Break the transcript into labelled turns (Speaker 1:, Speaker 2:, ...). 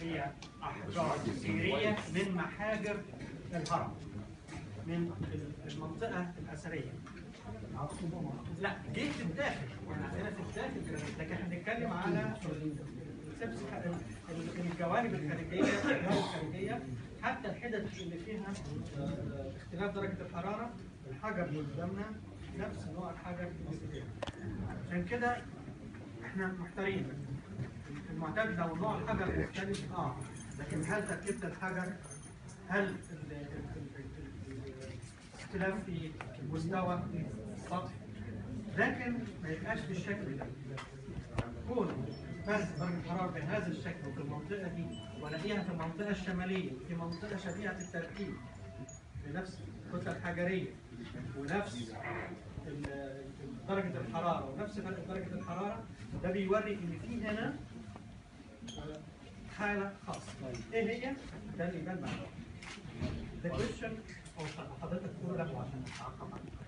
Speaker 1: هي احجار سيريه من محاجر الهرم من المنطقه الاثريه لا جه في الداخل يعني عندنا في الداخل جرانيت لكن احنا بنتكلم على السبس الجوانب الخارجيه الجوانب الخارجيه حتى الحتت اللي فيها آه، اختلاف درجه الحراره الحجر اللي قدامنا نفس نوع الحجر اللي فيها عشان كده احنا محتارين المعتاد لو نوع الحجر مختلف اه لكن هل تركيبه الحجر هل ال- ال- ال- ال- ال- اختلاف في مستوى السطح لكن ما يبقاش بالشكل ده كون فرق درجة الحرارة بهذا الشكل وفي المنطقة دي ولاقيها في المنطقة الشمالية في منطقة شبيهة التركيب بنفس الكتلة الحجرية ونفس ال- درجة الحرارة ونفس فرق درجة الحرارة ده بيوري إن في هنا حالة خاصة إيه هي؟ ده اللي يبان بعد The question أو حضرتك تقول له عشان نتعقب عليه